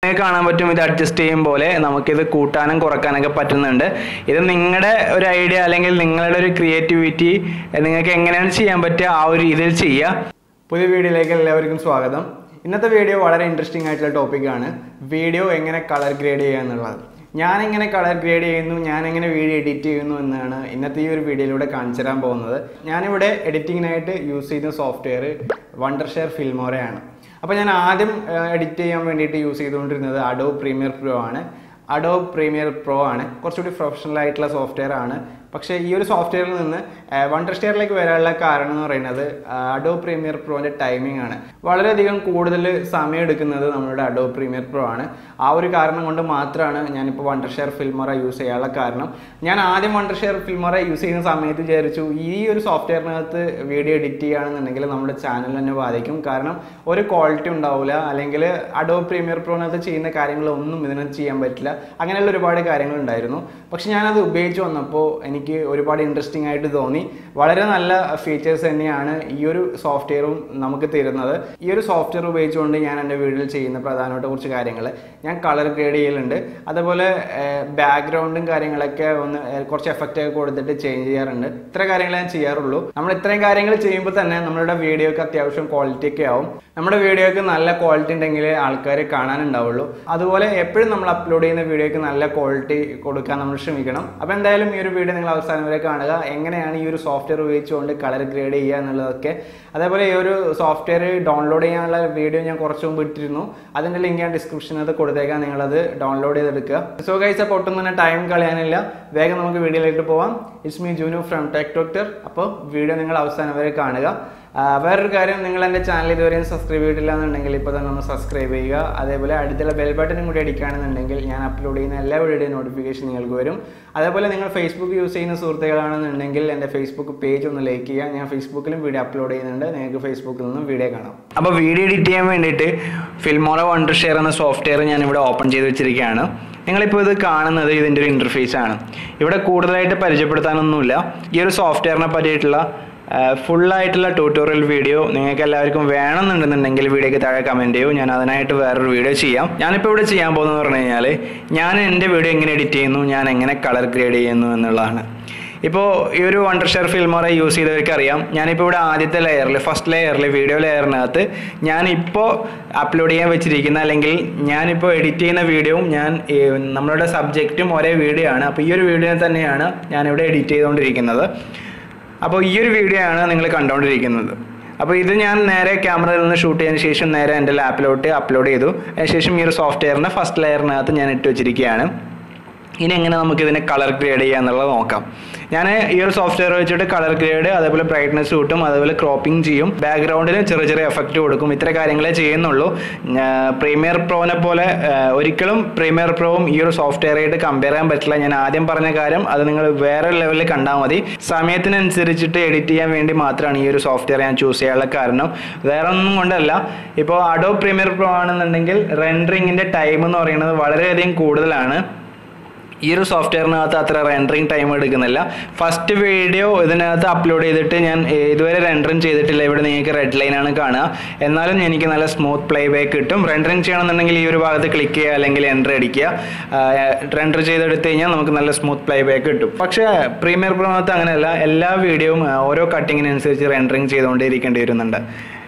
നിങ്ങൾക്ക് കാണാൻ പറ്റും ഇത് അഡ്ജസ്റ്റ് ചെയ്യും പോലെ നമുക്കിത് കൂട്ടാനും കുറക്കാനൊക്കെ പറ്റുന്നുണ്ട് ഇത് നിങ്ങളുടെ ഒരു ഐഡിയ അല്ലെങ്കിൽ നിങ്ങളുടെ ഒരു ക്രിയേറ്റിവിറ്റി നിങ്ങൾക്ക് എങ്ങനെയാണ് ചെയ്യാൻ പറ്റുക ആ ഒരു രീതിയിൽ ചെയ്യുക പുതിയ വീഡിയോയിലേക്ക് എല്ലാവർക്കും സ്വാഗതം ഇന്നത്തെ വീഡിയോ വളരെ ഇൻട്രസ്റ്റിംഗ് ആയിട്ടുള്ള ടോപ്പിക്കാണ് വീഡിയോ എങ്ങനെ കളർ ഗ്രേഡ് ചെയ്യുക എന്നുള്ളത് ഞാൻ എങ്ങനെ കളർ ഗ്രേഡ് ചെയ്യുന്നു ഞാൻ എങ്ങനെ വീഡിയോ എഡിറ്റ് ചെയ്യുന്നു എന്നാണ് ഇന്നത്തെ ഈ ഒരു വീഡിയോയിലൂടെ കാണിച്ചു തരാൻ പോകുന്നത് ഞാനിവിടെ എഡിറ്റിങ്ങിനായിട്ട് യൂസ് ചെയ്യുന്ന സോഫ്റ്റ്വെയർ വണ്ടർ ഷെയർ ഫിൽമോറയാണ് അപ്പോൾ ഞാൻ ആദ്യം എഡിറ്റ് ചെയ്യാൻ വേണ്ടിയിട്ട് യൂസ് ചെയ്തുകൊണ്ടിരുന്നത് അഡോ പ്രീമിയർ പ്രോ ആണ് അഡോ പ്രീമിയർ പ്രോ ആണ് കുറച്ചുകൂടി പ്രൊഫഷണൽ ആയിട്ടുള്ള സോഫ്റ്റ്വെയർ ആണ് പക്ഷേ ഈ ഒരു സോഫ്റ്റ്വെയറിൽ നിന്ന് വണ്ടർ സ്റ്റെയറിലേക്ക് വരാനുള്ള കാരണം എന്ന് പറയുന്നത് അഡോ പ്രീമിയർ പ്രോൻ്റെ ടൈമിംഗ് ആണ് വളരെയധികം കൂടുതൽ സമയം എടുക്കുന്നത് നമ്മളുടെ അഡോ പ്രീമിയർ പ്രോ ആണ് ആ ഒരു കാരണം കൊണ്ട് മാത്രമാണ് ഞാനിപ്പോൾ വണ്ടർ ഷെയർ ഫിൽമറ യൂസ് ചെയ്യാനുള്ള കാരണം ഞാൻ ആദ്യം വണ്ടർ ഷെയർ ഫിൽമറ യൂസ് ചെയ്യുന്ന സമയത്ത് വിചാരിച്ചു ഈ ഒരു സോഫ്റ്റ്വെയറിനകത്ത് വീഡിയോ എഡിറ്റ് ചെയ്യുകയാണെന്നുണ്ടെങ്കിൽ നമ്മുടെ ചാനൽ തന്നെ ബാധിക്കും കാരണം ഒരു ക്വാളിറ്റി ഉണ്ടാവില്ല അല്ലെങ്കിൽ അഡോ പ്രീമിയർ പ്രോനകത്ത് ചെയ്യുന്ന കാര്യങ്ങളൊന്നും ഇതിനകത്ത് ചെയ്യാൻ പറ്റില്ല അങ്ങനെയുള്ള ഒരുപാട് കാര്യങ്ങൾ ഉണ്ടായിരുന്നു പക്ഷെ ഞാനത് ഉപയോഗിച്ച് വന്നപ്പോൾ എനിക്ക് ഒരുപാട് ഇൻട്രസ്റ്റിംഗ് ആയിട്ട് തോന്നി വളരെ നല്ല ഫീച്ചേഴ്സ് തന്നെയാണ് ഈ ഒരു സോഫ്റ്റ്വെയറും നമുക്ക് തരുന്നത് ഈ ഒരു സോഫ്റ്റ്വെയർ ഉപയോഗിച്ചുകൊണ്ട് ഞാൻ എൻ്റെ വീഡിയോയിൽ ചെയ്യുന്ന പ്രധാനപ്പെട്ട കുറച്ച് കാര്യങ്ങൾ ഞാൻ കളർ ഗ്രേഡ് ചെയ്യലുണ്ട് അതുപോലെ ബാക്ക്ഗ്രൗണ്ടും കാര്യങ്ങളൊക്കെ ഒന്ന് ഏഹ്, കുറച്ച് എഫക്റ്റ് ഒക്കെ കൊടുത്തിട്ട് ചേഞ്ച് ചെയ്യാറുണ്ട് ഇത്ര കാര്യങ്ങൾ ഞാൻ ചെയ്യാറുള്ളൂ നമ്മൾ ഇത്രയും കാര്യങ്ങൾ ചെയ്യുമ്പോൾ തന്നെ നമ്മളുടെ വീഡിയോക്ക് അത്യാവശ്യം ക്വാളിറ്റി ഒക്കെ ആവും നമ്മുടെ വീഡിയോക്ക് നല്ല ക്വാളിറ്റി ഉണ്ടെങ്കിൽ ആൾക്കാർ കാണാനുണ്ടാവുള്ളൂ അതുപോലെ എപ്പോഴും നമ്മൾ അപ്ലോഡ് ചെയ്യുന്ന വീഡിയോക്ക് നല്ല ക്വാളിറ്റി കൊടുക്കാൻ നമ്മൾ ശ്രമിക്കണം അപ്പോൾ എന്തായാലും ഈ ഒരു വീഡിയോ നിങ്ങൾ അവസാനം വരെ കാണുക എങ്ങനെയാണ് ഈ ഒരു സോഫ്റ്റ്വെയർ ഉപയോഗിച്ചുകൊണ്ട് കളർ ഗ്രേഡ് ചെയ്യുക എന്നുള്ളതൊക്കെ അതേപോലെ ഈ ഒരു സോഫ്റ്റ്വെയർ ഡൗൺലോഡ് ചെയ്യാനുള്ള വീഡിയോ ഞാൻ കുറച്ച് മുമ്പ് ഇട്ടിരുന്നു അതിൻ്റെ ലിങ്ക് ഞാൻ ഡിസ്ക്രിപ്ഷനകത്ത് കൊടുത്തേക്കാം നിങ്ങളത് ഡൗൺലോഡ് ചെയ്തെടുക്കുക സോ ഗൈസ് അപ്പോൾ ഒട്ടും തന്നെ ടൈം കളയാനില്ല വേഗം നമുക്ക് വീഡിയോയിലേക്ക് പോവാം it's me Junu from tech doctor അപ്പോൾ വീഡിയോ നിങ്ങൾ അവസാനം വരെ കാണുക ആ, വേറൊരു കാര്യം നിങ്ങൾ എൻ്റെ ചാനൽ ഇതുവരെയും സബ്സ്ക്രൈബ് ചെയ്തിട്ടില്ല എന്നുണ്ടെങ്കിൽ ഇപ്പോൾ തന്നെ ഒന്ന് സബ്സ്ക്രൈബ് ചെയ്യുക അതേപോലെ അടുത്തുള്ള ബെൽ ബട്ടനും കൂടി അടിക്കുകയാണെന്നുണ്ടെങ്കിൽ ഞാൻ അപ്ലോഡ് ചെയ്യുന്ന എല്ലാ വീഡിയോയുടെയും നോട്ടിഫിക്കേഷൻ നിങ്ങൾക്ക് വരും അതേപോലെ നിങ്ങൾ ഫേസ്ബുക്ക് യൂസ് ചെയ്യുന്ന സുഹൃത്തുക്കളാണെന്നുണ്ടെങ്കിൽ എൻ്റെ ഫേസ്ബുക്ക് പേജ് ഒന്ന് ലൈക്ക് ചെയ്യുക ഞാൻ ഫേസ്ബുക്കിലും വീഡിയോ അപ്ലോഡ് ചെയ്യുന്നുണ്ട് നിങ്ങൾക്ക് ഫേസ്ബുക്കിൽ നിന്നും വീഡിയോ കാണാം അപ്പോൾ വീഡിയോ എഡിറ്റ് ചെയ്യാൻ വേണ്ടിയിട്ട് ഫിൽമോറ വണ്ടർ ഷെയർ എന്ന സോഫ്റ്റ്വെയർ ഞാൻ ഇവിടെ ഓപ്പൺ ചെയ്ത് വെച്ചിരിക്കുകയാണ് നിങ്ങളിപ്പോൾ ഇത് കാണുന്നത് ഇതിൻ്റെ ഒരു ഇൻ്റർഫേസ് ആണ് ഇവിടെ കൂടുതലായിട്ട് പരിചയപ്പെടുത്താനൊന്നുമില്ല ഈ ഒരു സോഫ്റ്റ്വെയറിനെ പറ്റിയിട്ടുള്ള ഫുള്ളായിട്ടുള്ള ട്യൂട്ടോറിയൽ വീഡിയോ നിങ്ങൾക്ക് എല്ലാവർക്കും വേണമെന്നുണ്ടെന്നുണ്ടെങ്കിൽ വീഡിയോക്ക് താഴെ കമൻറ്റ് ചെയ്യൂ ഞാൻ അതിനായിട്ട് വേറൊരു വീഡിയോ ചെയ്യാം ഞാനിപ്പോൾ ഇവിടെ ചെയ്യാൻ പോകുന്നത് പറഞ്ഞു കഴിഞ്ഞാൽ ഞാൻ എൻ്റെ വീഡിയോ എങ്ങനെ എഡിറ്റ് ചെയ്യുന്നു ഞാൻ എങ്ങനെ കളർ ഗ്രേഡ് ചെയ്യുന്നു എന്നുള്ളതാണ് ഇപ്പോൾ ഈ ഒരു വണ്ടർ ഷെയർ ഫിൽമോറെ യൂസ് ചെയ്തവർക്ക് അറിയാം ഞാനിപ്പോൾ ഇവിടെ ആദ്യത്തെ ലെയറിൽ ഫസ്റ്റ് ലെയറിൽ വീഡിയോ ലെയറിനകത്ത് ഞാനിപ്പോൾ അപ്ലോഡ് ചെയ്യാൻ വെച്ചിരിക്കുന്ന അല്ലെങ്കിൽ ഞാനിപ്പോൾ എഡിറ്റ് ചെയ്യുന്ന വീഡിയോയും ഞാൻ ഈ നമ്മളുടെ സബ്ജക്റ്റും ഒരേ വീഡിയോ ആണ് അപ്പോൾ ഈ ഒരു വീഡിയോ തന്നെയാണ് ഞാനിവിടെ എഡിറ്റ് ചെയ്തുകൊണ്ടിരിക്കുന്നത് അപ്പോൾ ഈ ഒരു വീഡിയോ ആണ് നിങ്ങൾ കണ്ടുകൊണ്ടിരിക്കുന്നത് അപ്പോൾ ഇത് ഞാൻ നേരെ ക്യാമറയിൽ നിന്ന് ഷൂട്ട് ചെയ്തതിന് ശേഷം നേരെ എൻ്റെ ലാപ്പിലോട്ട് അപ്ലോഡ് ചെയ്തു അതിനുശേഷം ഈ ഒരു സോഫ്റ്റ്വെയറിൻ്റെ ഫസ്റ്റ് ലെയറിനകത്ത് ഞാൻ ഇട്ട് വെച്ചിരിക്കുകയാണ് ഇനി എങ്ങനെ നമുക്ക് ഇതിനെ കളർ ഗ്രേഡ് ചെയ്യുക എന്നുള്ളത് നോക്കാം ഞാൻ ഈ ഒരു സോഫ്റ്റ്വെയർ വെച്ചിട്ട് കളർ ഗ്രേഡ് അതേപോലെ ബ്രൈറ്റ്നസ് കൂട്ടും അതേപോലെ ക്രോപ്പിംഗ് ചെയ്യും ബാക്ക്ഗ്രൗണ്ടിന് ചെറിയ ചെറിയ എഫക്റ്റ് കൊടുക്കും ഇത്ര കാര്യങ്ങളെ ചെയ്യുന്നുള്ളൂ പ്രീമിയർ പ്രോനെ പോലെ ആ, ഒരിക്കലും പ്രീമിയർ പ്രോവും ഈ ഒരു സോഫ്റ്റ്വെയർ ആയിട്ട് കമ്പയർ ചെയ്യാൻ പറ്റില്ല ഞാൻ ആദ്യം പറഞ്ഞ കാര്യം അത് നിങ്ങൾ വേറെ ലെവലിൽ കണ്ടാൽ മതി സമയത്തിനനുസരിച്ചിട്ട് എഡിറ്റ് ചെയ്യാൻ വേണ്ടി മാത്രമാണ് ഈ ഒരു സോഫ്റ്റ്വെയർ ഞാൻ ചൂസ് ചെയ്യാനുള്ള കാരണം വേറെ ഒന്നും കൊണ്ടല്ല ഇപ്പോൾ അഡോ പ്രീമിയർ പ്രോ ആണെന്നുണ്ടെങ്കിൽ റെൻഡറിങ്ങിൻ്റെ ടൈം എന്ന് പറയുന്നത് വളരെയധികം കൂടുതലാണ് ഈ ഒരു സോഫ്റ്റ്വെയറിനകത്ത് അത്ര റെൻഡറിങ് ടൈം എടുക്കുന്നില്ല ഫസ്റ്റ് വീഡിയോ ഇതിനകത്ത് അപ്ലോഡ് ചെയ്തിട്ട് ഞാൻ ഇതുവരെ റെൻഡറിങ് ചെയ്തിട്ടില്ല ഇവിടെ നിങ്ങൾക്ക് റെഡ് ലൈൻ ആണ് കാണുക എന്നാലും എനിക്ക് നല്ല സ്മൂത്ത് പ്ലേ ബാക്ക് കിട്ടും റെൻഡറിങ് ചെയ്യണമെന്നുണ്ടെങ്കിൽ ഈ ഒരു ഭാഗത്ത് ക്ലിക്ക് ചെയ്യുക അല്ലെങ്കിൽ എൻ്റർ അടിക്കുക റെൻഡർ ചെയ്തെടുത്ത് കഴിഞ്ഞാൽ നമുക്ക് നല്ല സ്മൂത്ത് പ്ലേ ബാക്ക് കിട്ടും പക്ഷേ പ്രീമിയർ പ്രോനകത്ത് അങ്ങനെയല്ല എല്ലാ വീഡിയോയും ഓരോ കട്ടിങ്ങിനനുസരിച്ച് റെൻഡറിങ് ചെയ്തുകൊണ്ടേ ഇരിക്കേണ്ടി വരുന്നുണ്ട്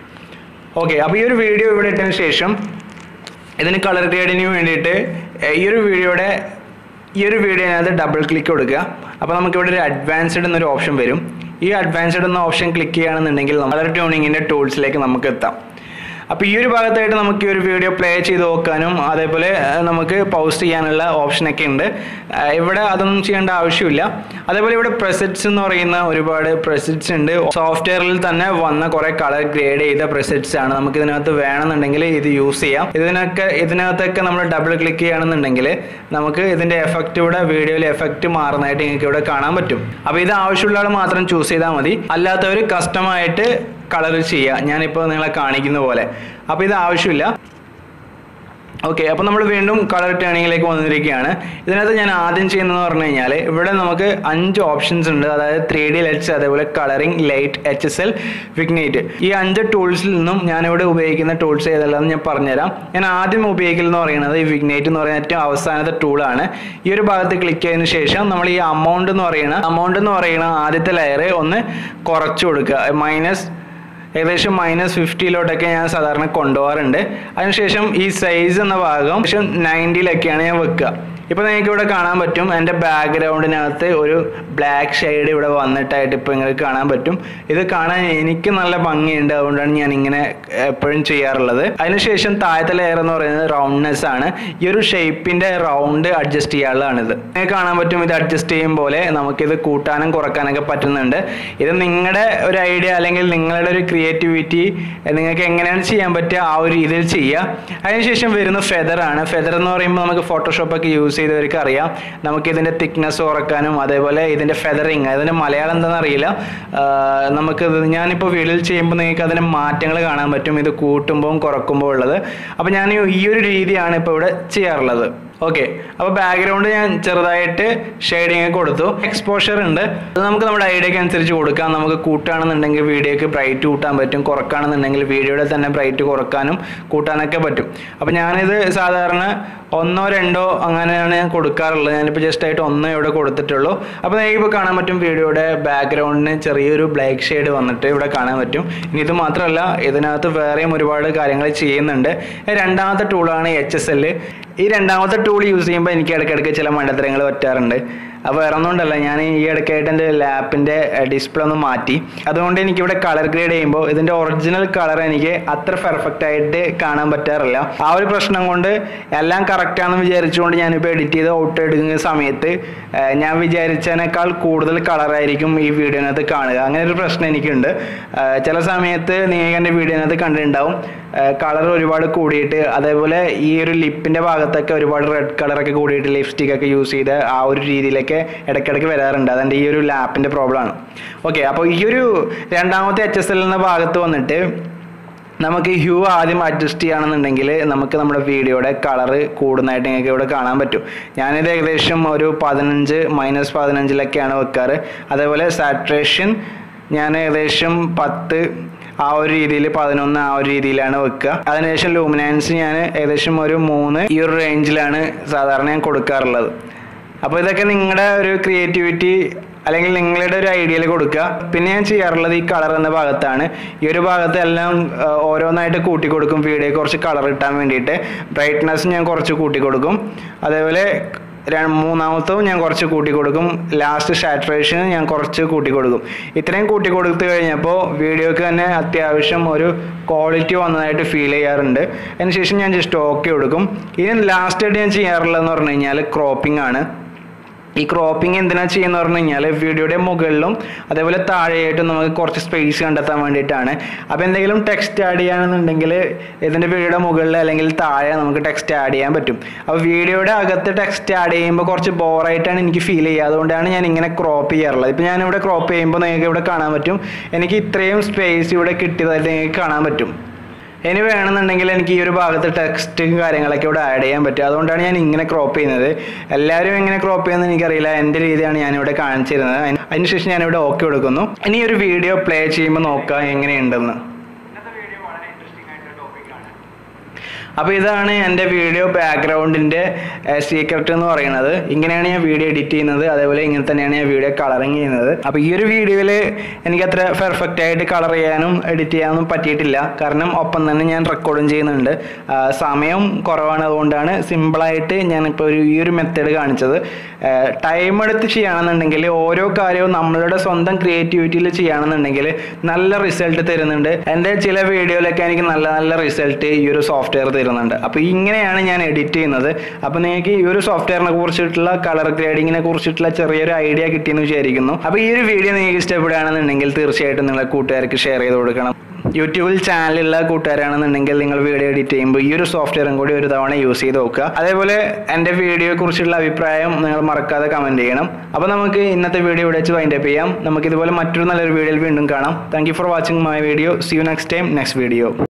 ഓക്കെ അപ്പോൾ ഈ ഒരു വീഡിയോ ഇവിടെ ഇട്ടതിന് ശേഷം ഇതിന് കളർ ഗ്രേഡിന് വേണ്ടിയിട്ട് ഏർ ഈ ഒരു വീഡിയോയുടെ ഈ ഒരു വീഡിയോനകത്ത് ഡബിൾ ക്ലിക്ക് കൊടുക്കുക അപ്പോൾ നമുക്കിവിടെ ഒരു അഡ്വാൻസ്ഡ് എന്നൊരു ഓപ്ഷൻ വരും ഈ അഡ്വാൻസ്ഡ് എന്ന ഓപ്ഷൻ ക്ലിക്ക് ചെയ്യുകയാണെന്നുണ്ടെങ്കിൽ കളർ ട്യൂണിങ്ങിൻ്റെ ടൂൾസിലേക്ക് നമുക്ക് എത്താം അപ്പോൾ ഈ ഒരു ഭാഗത്തായിട്ട് നമുക്ക് ഈ ഒരു വീഡിയോ പ്ലേ ചെയ്ത് നോക്കാനും അതേപോലെ ഏർ നമുക്ക് പൗസ് ചെയ്യാനുള്ള ഓപ്ഷനൊക്കെ ഉണ്ട് ഏർ ഇവിടെ അതൊന്നും ചെയ്യേണ്ട ആവശ്യമില്ല അതേപോലെ ഇവിടെ പ്രസെറ്റ്സ് എന്ന് പറയുന്ന ഒരുപാട് പ്രസെറ്റ്സ് ഉണ്ട് സോഫ്റ്റ്വെയറിൽ തന്നെ വന്ന കുറേ കളർ ഗ്രേഡ് ചെയ്ത പ്രസെറ്റ്സ് ആണ് നമുക്ക് ഇതിനകത്ത് വേണമെന്നുണ്ടെങ്കിൽ ഇത് യൂസ് ചെയ്യാം ഇതിനൊക്കെ ഇതിനകത്തൊക്കെ നമ്മൾ ഡബിൾ ക്ലിക്ക് ചെയ്യുകയാണെന്നുണ്ടെങ്കിൽ നമുക്ക് ഇതിൻ്റെ എഫക്റ്റ് ഇവിടെ വീഡിയോയിൽ എഫക്റ്റ് മാറുന്നതായിട്ട് നിങ്ങൾക്ക് ഇവിടെ കാണാൻ പറ്റും അപ്പോൾ ഇത് ആവശ്യമുള്ള ആൾ മാത്രം ചൂസ് ചെയ്താൽ മതി അല്ലാത്തവർ കസ്റ്റമായിട്ട് കളർ ചെയ്യുക ഞാനിപ്പോൾ നിങ്ങളെ കാണിക്കുന്ന പോലെ അപ്പോൾ ഇത് ആവശ്യമില്ല ഓക്കെ അപ്പോൾ നമ്മൾ വീണ്ടും കളർ ടേണിങ്ങിലേക്ക് വന്നിരിക്കുകയാണ് ഇതിനകത്ത് ഞാൻ ആദ്യം ചെയ്യുന്നതെന്ന് പറഞ്ഞു കഴിഞ്ഞാൽ ഇവിടെ നമുക്ക് അഞ്ച് ഓപ്ഷൻസ് ഉണ്ട് അതായത് ത്രീ ഡി ലെറ്റ്സ് അതേപോലെ colouring light H S L vignette ഈ അഞ്ച് ടൂൾസിൽ നിന്നും ഞാനിവിടെ ഉപയോഗിക്കുന്ന ടൂൾസ് ഏതെല്ലാം ഞാൻ പറഞ്ഞുതരാം ഞാൻ ആദ്യം ഉപയോഗിക്കലെന്ന് പറയുന്നത് ഈ വിഗ്നേറ്റ് എന്ന് പറയുന്ന ഏറ്റവും അവസാനത്തെ ടൂളാണ് ഈ ഒരു ഭാഗത്ത് ക്ലിക്ക് ചെയ്തതിന് ശേഷം നമ്മൾ ഈ അമൗണ്ട് എന്ന് പറയുന്ന അമൗണ്ട് എന്ന് പറയുന്ന ആദ്യത്തെ ലെയർ ഒന്ന് കുറച്ച് കൊടുക്കുക മൈനസ് ഏകദേശം മൈനസ് ഫിഫ്റ്റിയിലോട്ടൊക്കെ ഞാൻ സാധാരണ കൊണ്ടുപോകാറുണ്ട് അതിനുശേഷം ഈ സൈസ് എന്ന ഭാഗം ഏകദേശം നയൻറ്റിയിലൊക്കെയാണ് ഞാൻ വെക്കുക ഇപ്പോൾ നിങ്ങൾക്ക് ഇവിടെ കാണാൻ പറ്റും എൻ്റെ ബാക്ക്ഗ്രൗണ്ടിനകത്ത് ഒരു ബ്ലാക്ക് ഷെയ്ഡ് ഇവിടെ വന്നിട്ടായിട്ട് ഇപ്പോൾ നിങ്ങൾക്ക് കാണാൻ പറ്റും ഇത് കാണാൻ എനിക്ക് നല്ല ഭംഗിയുണ്ട് അതുകൊണ്ടാണ് ഞാൻ ഇങ്ങനെ എപ്പോഴും ചെയ്യാറുള്ളത് അതിനുശേഷം താഴത്തെ ലെയർ എന്ന് പറയുന്നത് റൗണ്ട്നെസ് ആണ് ഈ ഒരു ഷേപ്പിൻ്റെ റൗണ്ട് അഡ്ജസ്റ്റ് ചെയ്യാനുള്ളതാണിത് നിങ്ങൾക്ക് കാണാൻ പറ്റും ഇത് അഡ്ജസ്റ്റ് ചെയ്യും പോലെ നമുക്കിത് കൂട്ടാനും കുറക്കാനൊക്കെ പറ്റുന്നുണ്ട് ഇത് നിങ്ങളുടെ ഒരു ഐഡിയ അല്ലെങ്കിൽ നിങ്ങളുടെ ഒരു ക്രിയേറ്റിവിറ്റി നിങ്ങൾക്ക് എങ്ങനെയാണ് ചെയ്യാൻ പറ്റുക ആ ഒരു രീതിയിൽ ചെയ്യുക അതിനുശേഷം വരുന്ന ഫെദർ ആണ് ഫെദർ എന്ന് പറയുമ്പോൾ നമുക്ക് ഫോട്ടോഷോപ്പ് ഒക്കെ യൂസ് ചെയ്തവർക്ക് അറിയാം നമുക്ക് ഇതിൻ്റെ തിക്നെസ് കുറക്കാനും അതേപോലെ ഇതിൻ്റെ ഫെദറിങ് അതിൻ്റെ മലയാളം എന്താണെന്ന് അറിയില്ല ആഹ് നമുക്ക് ഇത് ഞാനിപ്പോൾ വീഡിയോയിൽ ചെയ്യുമ്പോൾ നിങ്ങൾക്ക് അതിൻ്റെ മാറ്റങ്ങൾ കാണാൻ പറ്റും ഇത് കൂട്ടുമ്പോൾ കുറക്കുമ്പോൾ ഉള്ളത് അപ്പോൾ ഞാൻ ഈ ഒരു രീതിയാണ് ഇപ്പോൾ ഇവിടെ ചെയ്യാറുള്ളത് ഓക്കെ അപ്പോൾ ബാക്ക്ഗ്രൗണ്ട് ഞാൻ ചെറുതായിട്ട് ഷെയ്ഡിങ് കൊടുത്തു എക്സ്പോഷർ ഉണ്ട് അത് നമുക്ക് നമ്മുടെ ഐഡിയക്ക് അനുസരിച്ച് കൊടുക്കാം നമുക്ക് കൂട്ടുകയാണെന്നുണ്ടെങ്കിൽ വീഡിയോക്ക് ബ്രൈറ്റ് കൂട്ടാൻ പറ്റും കുറക്കുകയാണെന്നുണ്ടെങ്കിൽ വീഡിയോയുടെ തന്നെ ബ്രൈറ്റ് കുറക്കാനും കൂട്ടാനൊക്കെ പറ്റും അപ്പോൾ ഞാനിത് സാധാരണ ഒന്നോ രണ്ടോ അങ്ങനെയാണ് ഞാൻ കൊടുക്കാറുള്ളത് ഞാനിപ്പോൾ ജസ്റ്റ് ആയിട്ട് ഒന്നോ ഇവിടെ കൊടുത്തിട്ടുള്ളൂ അപ്പോൾ നിങ്ങൾക്ക് ഇപ്പോൾ കാണാൻ പറ്റും വീഡിയോയുടെ ബാക്ക്ഗ്രൗണ്ടിന് ചെറിയൊരു ബ്ലാക്ക് ഷെയ്ഡ് വന്നിട്ട് ഇവിടെ കാണാൻ പറ്റും ഇനി ഇത് മാത്രമല്ല ഇതിനകത്ത് വേറെയും ഒരുപാട് കാര്യങ്ങൾ ചെയ്യുന്നുണ്ട് രണ്ടാമത്തെ ടൂളാണ് എച്ച് എസ് എൽ ഈ രണ്ടാമത്തെ ടൂൾ യൂസ് ചെയ്യുമ്പോൾ എനിക്ക് ഇടയ്ക്കിടയ്ക്ക് ചില മണ്ടത്തരങ്ങൾ പറ്റാറുണ്ട് അപ്പോൾ വേറെ ഒന്നുകൊണ്ടല്ല ഞാൻ ഈ ഇടയ്ക്കായിട്ട് എൻ്റെ ലാപ്പിൻ്റെ ഡിസ്പ്ലേ ഒന്ന് മാറ്റി അതുകൊണ്ട് എനിക്കിവിടെ കളർ ഗ്രേഡ് ചെയ്യുമ്പോൾ ഇതിൻ്റെ ഒറിജിനൽ കളർ എനിക്ക് അത്ര പെർഫെക്റ്റ് ആയിട്ട് കാണാൻ പറ്റാറില്ല ആ ഒരു പ്രശ്നം കൊണ്ട് എല്ലാം കറക്റ്റാണെന്ന് വിചാരിച്ചുകൊണ്ട് ഞാനിപ്പോൾ എഡിറ്റ് ചെയ്ത് ഔട്ട് എടുക്കുന്ന സമയത്ത് ഏഹ്, ഞാൻ വിചാരിച്ചതിനേക്കാൾ കൂടുതൽ കളറായിരിക്കും ഈ വീഡിയോനകത്ത് കാണുക അങ്ങനെ ഒരു പ്രശ്നം എനിക്കുണ്ട് ഏഹ്, ചില സമയത്ത് നിങ്ങൾക്ക് എൻ്റെ വീഡിയോനകത്ത് കണ്ടിട്ടുണ്ടാവും കളർ ഒരുപാട് കൂടിയിട്ട് അതേപോലെ ഈ ഒരു ലിപ്പിൻ്റെ ഭാഗത്തൊക്കെ ഒരുപാട് റെഡ് കളറൊക്കെ കൂടിയിട്ട് ലിപ്സ്റ്റിക് ഒക്കെ യൂസ് ചെയ്ത് ആ ഒരു രീതിയിലൊക്കെ ഇടയ്ക്കിടയ്ക്ക് വരാറുണ്ട് അതെൻ്റെ ഈ ഒരു ലാപ്പിൻ്റെ പ്രോബ്ലമാണ് ഓക്കെ അപ്പോൾ ഈ ഒരു രണ്ടാമത്തെ എച്ച് എസ് എൽ എന്ന ഭാഗത്ത് വന്നിട്ട് നമുക്ക് ഹ്യൂ ആദ്യം അഡ്ജസ്റ്റ് ചെയ്യുകയാണെന്നുണ്ടെങ്കിൽ നമുക്ക് നമ്മുടെ വീഡിയോയുടെ കളറ് കൂടുന്നതായിട്ട് നിങ്ങൾക്ക് ഇവിടെ കാണാൻ പറ്റും ഞാനിത് ഏകദേശം ഒരു പതിനഞ്ച് മൈനസ് പതിനഞ്ചിലൊക്കെയാണ് വെക്കാറ് അതേപോലെ സാറ്റുറേഷൻ ഞാൻ ഏകദേശം പത്ത് ആ ഒരു രീതിയിൽ പതിനൊന്ന് ആ ഒരു രീതിയിലാണ് വെക്കുക അതിനുശേഷം ലൂമിനാൻസ് ഞാൻ ഏകദേശം ഒരു മൂന്ന് ഈ ഒരു റേഞ്ചിലാണ് സാധാരണ ഞാൻ കൊടുക്കാറുള്ളത് അപ്പോൾ ഇതൊക്കെ നിങ്ങളുടെ ഒരു ക്രിയേറ്റിവിറ്റി അല്ലെങ്കിൽ നിങ്ങളുടെ ഒരു ഐഡിയയിൽ കൊടുക്കുക പിന്നെ ഞാൻ ചെയ്യാറുള്ളത് ഈ കളർ എന്ന ഭാഗത്താണ് ഈ ഒരു ഭാഗത്ത് എല്ലാം ആ, ഓരോന്നായിട്ട് കൂട്ടി കൊടുക്കും വീഡിയോ കുറച്ച് കളർ കിട്ടാൻ വേണ്ടിയിട്ട് ബ്രൈറ്റ്നസ് ഞാൻ കുറച്ച് കൂട്ടി കൊടുക്കും അതേപോലെ ര- മൂന്നാമത്തതും ഞാൻ കുറച്ച് കൂട്ടി കൊടുക്കും ലാസ്റ്റ് സാറ്റുറേഷൻ ഞാൻ കുറച്ച് കൂട്ടി കൊടുക്കും ഇത്രയും കൂട്ടി കൊടുത്തു കഴിഞ്ഞപ്പോൾ വീഡിയോക്ക് തന്നെ അത്യാവശ്യം ഒരു ക്വാളിറ്റി വന്നതായിട്ട് ഫീൽ ചെയ്യാറുണ്ട് അതിനുശേഷം ഞാൻ ജസ്റ്റ് ഓക്കെ കൊടുക്കും ഇനി ലാസ്റ്റായിട്ട് ഞാൻ ചെയ്യാറുള്ളതെന്ന് പറഞ്ഞു കഴിഞ്ഞാൽ ക്രോപ്പിംഗ് ആണ് ഈ ക്രോപ്പിംഗ് എന്തിനാ ചെയ്യുന്ന പറഞ്ഞു കഴിഞ്ഞാൽ വീഡിയോയുടെ മുകളിലും അതേപോലെ താഴെയായിട്ടും നമുക്ക് കുറച്ച് സ്പേസ് കണ്ടെത്താൻ വേണ്ടിയിട്ടാണ് അപ്പോൾ എന്തെങ്കിലും ടെക്സ്റ്റ് ആഡ് ചെയ്യുകയാണെന്നുണ്ടെങ്കിൽ ഇതിൻ്റെ വീഡിയോയുടെ മുകളിൽ അല്ലെങ്കിൽ താഴെ നമുക്ക് ടെക്സ്റ്റ് ആഡ് ചെയ്യാൻ പറ്റും അപ്പോൾ വീഡിയോയുടെ അകത്ത് ടെക്സ്റ്റ് ആഡ് ചെയ്യുമ്പോൾ കുറച്ച് ബോറായിട്ടാണ് എനിക്ക് ഫീൽ ചെയ്യുക അതുകൊണ്ടാണ് ഞാൻ ഇങ്ങനെ ക്രോപ്പ് ചെയ്യാറുള്ളത് ഇപ്പോൾ ഞാനിവിടെ ക്രോപ്പ് ചെയ്യുമ്പോൾ നിങ്ങൾക്ക് ഇവിടെ കാണാൻ പറ്റും എനിക്ക് ഇത്രയും സ്പേസ് ഇവിടെ കിട്ടിയതായിട്ട് നിങ്ങൾക്ക് കാണാൻ പറ്റും ഇനി വേണമെന്നുണ്ടെങ്കിൽ എനിക്ക് ഈ ഒരു ഭാഗത്ത് ടെക്സ്റ്റും കാര്യങ്ങളൊക്കെ ഇവിടെ ആഡ് ചെയ്യാൻ പറ്റും അതുകൊണ്ടാണ് ഞാൻ ഇങ്ങനെ ക്രോപ്പ് ചെയ്യുന്നത് എല്ലാവരും എങ്ങനെ ക്രോപ്പ് ചെയ്യുന്നത് എനിക്കറിയില്ല എൻ്റെ രീതിയാണ് ഞാനിവിടെ കാണിച്ചു തരുന്നത് അതിന് അതിനുശേഷം ഞാനിവിടെ ഓക്കെ കൊടുക്കുന്നു ഇനി ഈ ഒരു വീഡിയോ പ്ലേ ചെയ്യുമ്പോൾ നോക്കാം എങ്ങനെയുണ്ടെന്ന് അപ്പോൾ ഇതാണ് എൻ്റെ വീഡിയോ ബാക്ക്ഗ്രൗണ്ടിൻ്റെ സീക്രട്ട് എന്ന് പറയുന്നത് ഇങ്ങനെയാണ് ഞാൻ വീഡിയോ എഡിറ്റ് ചെയ്യുന്നത് അതേപോലെ ഇങ്ങനെ തന്നെയാണ് ഞാൻ വീഡിയോ കളറിങ് ചെയ്യുന്നത് അപ്പോൾ ഈ ഒരു വീഡിയോയിൽ എനിക്ക് അത്ര പെർഫെക്റ്റ് ആയിട്ട് കളർ ചെയ്യാനും എഡിറ്റ് ചെയ്യാനും പറ്റിയിട്ടില്ല കാരണം ഒപ്പം തന്നെ ഞാൻ റെക്കോർഡും ചെയ്യുന്നുണ്ട് ആ, സമയം കുറവാണ് അതുകൊണ്ടാണ് സിമ്പിളായിട്ട് ഞാനിപ്പോൾ ഒരു ഈ ഒരു മെത്തേഡ് കാണിച്ചത് ടൈം എടുത്ത് ചെയ്യുകയാണെന്നുണ്ടെങ്കിൽ ഓരോ കാര്യവും നമ്മളുടെ സ്വന്തം ക്രിയേറ്റിവിറ്റിയിൽ ചെയ്യുകയാണെന്നുണ്ടെങ്കിൽ നല്ല റിസൾട്ട് തരുന്നുണ്ട് എൻ്റെ ചില വീഡിയോയിലൊക്കെ എനിക്ക് നല്ല നല്ല റിസൾട്ട് ഈ ഒരു സോഫ്റ്റ്വെയർ തരുന്നുണ്ട് അപ്പോൾ ഇങ്ങനെയാണ് ഞാൻ എഡിറ്റ് ചെയ്യുന്നത് അപ്പോൾ നിങ്ങൾക്ക് ഈ ഒരു സോഫ്റ്റ്വെയറിനെ കുറിച്ചിട്ടുള്ള കളർ ഗ്രേഡിങ്ങിനെ കുറിച്ചിട്ടുള്ള ചെറിയൊരു ഐഡിയ കിട്ടിയെന്ന് വിചാരിക്കുന്നു അപ്പോൾ ഈ ഒരു വീഡിയോ നിങ്ങൾക്ക് ഇഷ്ടപ്പെടുകയാണെന്നുണ്ടെങ്കിൽ തീർച്ചയായിട്ടും നിങ്ങളെ കൂട്ടുകാർക്ക് ഷെയർ ചെയ്ത് കൊടുക്കണം യൂട്യൂബിൽ ചാനലുള്ള കൂട്ടുകാരാണെന്നുണ്ടെങ്കിൽ നിങ്ങൾ വീഡിയോ എഡിറ്റ് ചെയ്യുമ്പോൾ ഈ ഒരു സോഫ്റ്റ്വെയറും കൂടി ഒരു തവണ യൂസ് ചെയ്ത് നോക്കുക അതേപോലെ എൻ്റെ വീഡിയോയെ കുറിച്ചുള്ള അഭിപ്രായം നിങ്ങൾ മറക്കാതെ കമൻറ്റ് ചെയ്യണം അപ്പോൾ നമുക്ക് ഇന്നത്തെ വീഡിയോ ഇവിടെ വെച്ച് വൈൻഡപ്പ് ചെയ്യാം നമുക്ക് ഇതുപോലെ മറ്റൊരു നല്ലൊരു വീഡിയോയിൽ വീണ്ടും കാണാം thank you for watching my video see you next time next video